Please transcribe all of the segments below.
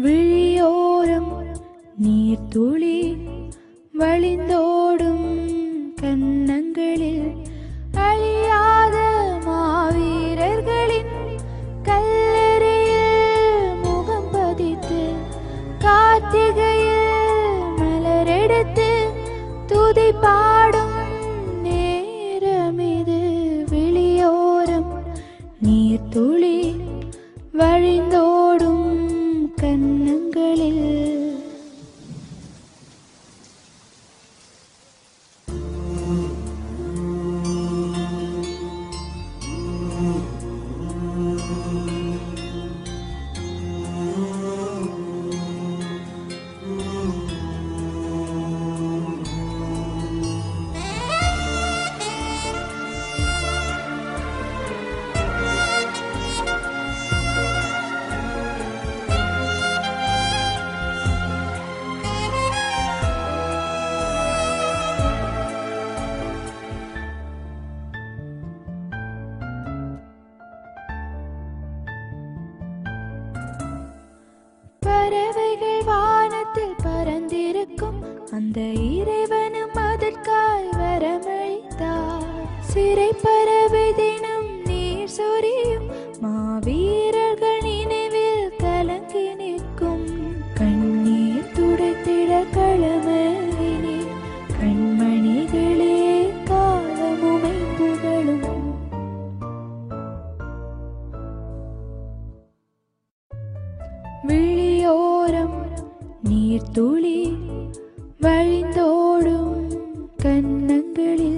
விழியோரம் நீர்த்துளி வழிந்தோடும் கன்னங்களில் அழியாத மாவீரர்களின் கல்லறையில் முகம் பதித்து கார்த்திகையில் மலரெடுத்து துதி பாடும் நேரமிது விழியோரம் நீர்த்துளி வழிந்தோடும் கன்னங்களில் பறவைகள் வானத்தில் பறந்திருக்கும் அந்த இறைவனும் அதற்காய் வரமளித்தார் சிறை பறவை தினம் நீர் சொரியும் மாவீரர்கள் நினைவில் கலங்கி நிற்கும் கண்ணீர் துடைத்திட களமினி கண்மணிகளே காலமுமை புகழும் விழியோரம் நீர்த்துளி வழிந்தோடும் கன்னங்களில்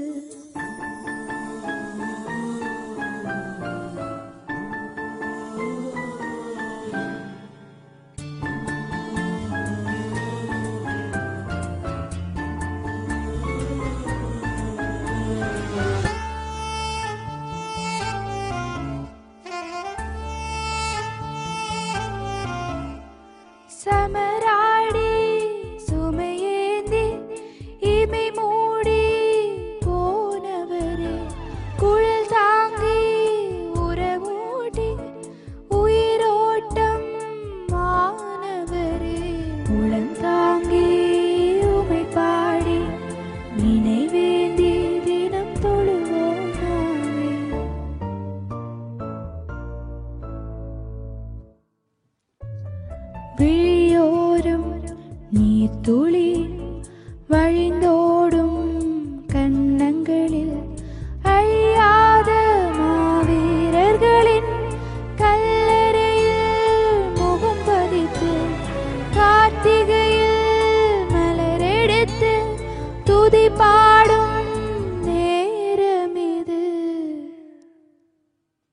சமராடி சுமையேந்தி இமை மூடி போனவரே குழல் தாங்கி உறவூட்டி உயிரோட்டம் மாணவரே உளந்தாங்கி உமை பாடி நினைவேந்தி தினம் தொழுவோம் நாமே விழியோரம் நீர்த்துளி வழிந்தோடும்